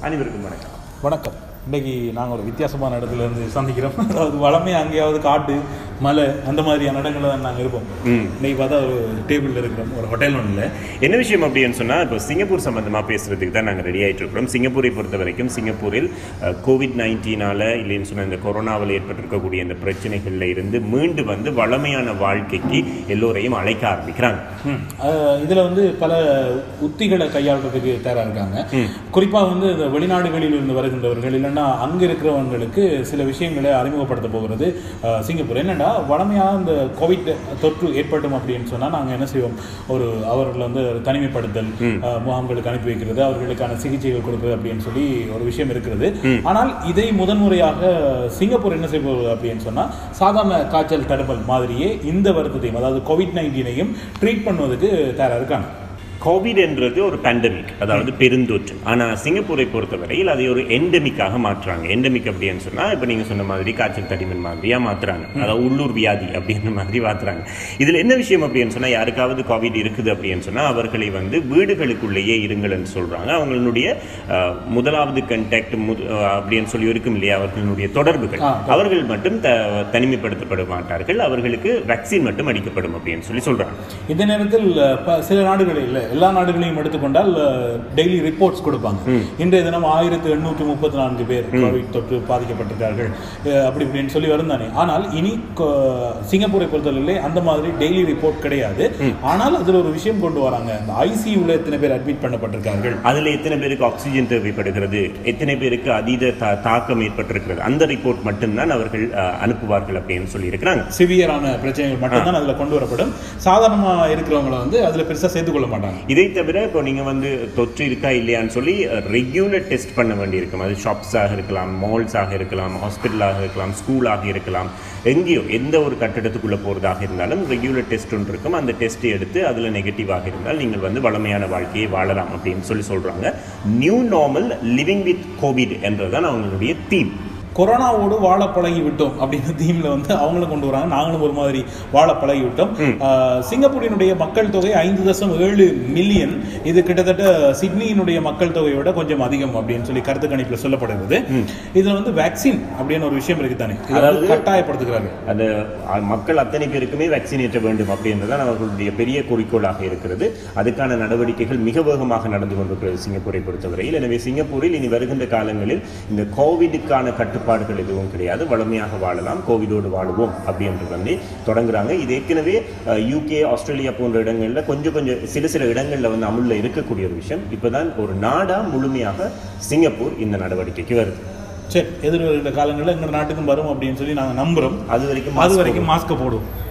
அனைவருக்கும் வணக்கம் வணக்கம் இன்னைக்கு நாங்கள் ஒரு வித்தியாசமான இடத்துல இருந்து சந்திக்கிறோம் அதாவது வளமையாக அங்கேயாவது காட்டு மலை அந்த மாதிரியான இடங்கள்ல தான் நாங்கள் இருப்போம் ம். இன்னைக்கு பார்த்தா ஒரு டேபிளில் இருக்கிறோம் ஒரு ஹோட்டல் ஒன்றும் இல்லை என்ன விஷயம் அப்படின்னு சொன்னால் இப்போ சிங்கப்பூர் சம்பந்தமாக பேசுறதுக்கு தான் நாங்கள் ரெடி ஆயிட்டு இருக்கிறோம் சிங்கப்பூரை பொறுத்த வரைக்கும் சிங்கப்பூரில் கோவிட் நைன்டீனால் இல்லைன்னு சொன்ன இந்த கொரோனாவில் ஏற்பட்டிருக்கக்கூடிய இந்த பிரச்சனைகளில் இருந்து மீண்டு வந்து வளமையான வாழ்க்கைக்கு எல்லோரையும் அழைக்க ஆரம்பிக்கிறாங்க இதில் வந்து பல உத்திகளை கையாளுறதுக்கு தயாராக இருக்காங்க குறிப்பாக வந்து இந்த வெளிநாடுகளில் இருந்து வருகின்றவர்கள் இல்லைன்னா அங்கே இருக்கிறவங்களுக்கு சில விஷயங்களை அறிமுகப்படுத்த போகிறது அஹ், சிங்கப்பூர் என்னன்னா வளமையாக இந்த கோவிட் தொற்று ஏற்படும் அப்படின்னு சொன்னால் நாங்கள் என்ன செய்வோம் ஒரு அவர்களை வந்து தனிமைப்படுத்தல் அஹ், முகாம்களுக்கு அனுப்பி வைக்கிறது அவர்களுக்கான சிகிச்சைகள் கொடுக்குறது அப்படின்னு சொல்லி ஒரு விஷயம் இருக்கிறது ஆனால் இதை முதன்முறையாக சிங்கப்பூர் என்ன செய்ய போகுது அப்படின்னு சொன்னால் சாதாரண காய்ச்சல் தடுப்பல் மாதிரியே இந்த வருத்தத்தையும் அதாவது கோவிட் நைன்டீனையும் ட்ரீட் பண்ணுவதற்கு தயாராக இருக்காங்க கோவிட் என்றது ஒரு பேண்டமிக் அதாவது பெருந்தொற்று ஆனால் சிங்கப்பூரை பொறுத்தவரையில் அதை ஒரு எண்டமிக்காக மாற்றுறாங்க எண்டமிக் அப்படின்னு சொன்னால் இப்போ நீங்கள் சொன்ன மாதிரி காய்ச்சல் தடிமன் மாதிரியாக மாற்றுறாங்க அதாவது உள்ளூர் வியாதி அப்படின்ற மாதிரி மாற்றுறாங்க இதில் என்ன விஷயம் அப்படின்னு சொன்னால் யாருக்காவது கோவிட் இருக்குது அப்படின்னு சொன்னால் அவர்களை வந்து வீடுகளுக்குள்ளேயே இருங்கள்னு சொல்கிறாங்க அவங்களுடைய அஹ், முதலாவது கண்டாக்ட் அப்படின்னு சொல்லி இருக்கும் இல்லையா அவர்களுடைய தொடர்புகள் ஆ, அவர்கள் மட்டும் த தனிமைப்படுத்தப்பட மாட்டார்கள் அவர்களுக்கு வேக்சின் மட்டும் அடிக்கப்படும் அப்படின்னு சொல்லி சொல்கிறாங்க இந்த நேரத்தில் அஹ், ப- சில நாடுகளில் இல்லை எல்லா நாடுகளையும் எடுத்துக்கொண்டால் டெய்லி ரிப்போர்ட்ஸ் கொடுப்பாங்க இன்றைய தினம் ஆயிரத்து எண்ணூற்று முப்பத்தி நான்கு பேர் கோவிட் தொற்று பாதிக்கப்பட்டிருக்கார்கள் அஹ், அப்படி இப்படின்னு சொல்லி வரும் தானே ஆனால் இனி கொ- சிங்கப்பூரை பொறுத்தவரையிலே அந்த மாதிரி டெய்லி ரிப்போர்ட் கிடையாது ஆனால் அதில் ஒரு விஷயம் கொண்டு வராங்க இந்த ஐசியூவில் எத்தனை பேர் அட்மிட் பண்ணப்பட்டிருக்கார்கள் அதுல எத்தனை பேருக்கு ஆக்சிஜன் தேவைப்படுகிறது எத்தனை பேருக்கு அதீத தா- தாக்கம் ஏற்பட்டிருக்கிறது அந்த ரிப்போர்ட் மட்டும்தான் அவர்கள் அஹ், அனுப்புவார்கள் அப்படின்னு சொல்லி இருக்கிறாங்க சிவியரான பிரச்சனைகள் மட்டும்தான் அதில் கொண்டு வரப்படும் சாதாரணமாக இருக்கிறவங்கள வந்து அதில் பெருசாக சேர்த்துக்கொள்ள மாட்டாங்க இதை தவிர இப்போ நீங்க வந்து தொற்று இருக்கா இல்லையான்னு சொல்லி ரெகுலர் டெஸ்ட் பண்ண வேண்டியிருக்கும் அது ஷாப்ஸாக இருக்கலாம் மால்ஸாக இருக்கலாம் ஹாஸ்பிட்டலாக இருக்கலாம் ஸ்கூலாக இருக்கலாம் எங்கேயோ எந்த ஒரு கட்டிடத்துக்குள்ள போறதாக இருந்தாலும் ரெகுலர் டெஸ்ட் ஒன்று இருக்கும் அந்த டெஸ்ட் எடுத்து அதுல நெகட்டிவாக இருந்தால் நீங்கள் வந்து வளமையான வாழ்க்கையை வாழலாம் அப்படின்னு சொல்லி சொல்றாங்க new normal living with Covid என்றதுதான் அவங்களுடைய தீம் கொரோனாவோடு வாழ பழகி விட்டோம் அப்படின்னு தீம்ல வந்து அவங்களும் கொண்டு வராங்க நாங்களும் ஒரு மாதிரி வாழ பழகி விட்டோம் ஆஹ், சிங்கப்பூரினுடைய மக்கள் தொகை ஐந்து தசம் ஏழு மில்லியன் இது கிட்டத்தட்ட சிட்னியினுடைய மக்கள் தொகையை விட கொஞ்சம் அதிகம் அப்படின்னு சொல்லி கருத்து கணிப்பில் சொல்லப்படுகிறது இதுல வந்து வேக்சின் அப்படின்னு ஒரு விஷயம் இருக்கு தானே இதை வந்து கட்டாயப்படுத்துகிறாங்க அது அ- மக்கள் அத்தனை பேருக்குமே வேக்சின் ஏற்ற வேண்டும் அப்படின்றதான் அவர்களுடைய பெரிய குறிக்கோளாக இருக்கிறது அதுக்கான நடவடிக்கைகள் மிக வேகமாக நடந்து கொண்டிருக்கிறது சிங்கப்பூரை பொறுத்தவரையில் எனவே சிங்கப்பூரில் இனி வருகின்ற காலங்களில் இந்த கோவிடுக்கான கட்டுப்பாடுகள் எதுவும் கிடையாது வளமையாக வாழலாம் கோவிடோடு வாழுவோம் அப்படின்றது வந்து தொடங்குறாங்க இது ஏற்கனவே யூகே ஆஸ்திரேலியா போன்ற இடங்கள்ல கொஞ்சம் கொஞ்சம் சில சில இடங்கள்ல வந்து அமுல்ல இருக்கக்கூடிய ஒரு விஷயம் இப்பதான் ஒரு நாடா முழுமையாக சிங்கப்பூர் இந்த நடவடிக்கைக்கு வருது சரி எதிர்வருகிற காலங்களில் எங்க நாட்டுக்கும் வரும் அப்படின்னு சொல்லி நாங்க நம்புறோம் அது வரைக்கும் அது வரைக்கும் மாஸ்க் போடுவோம்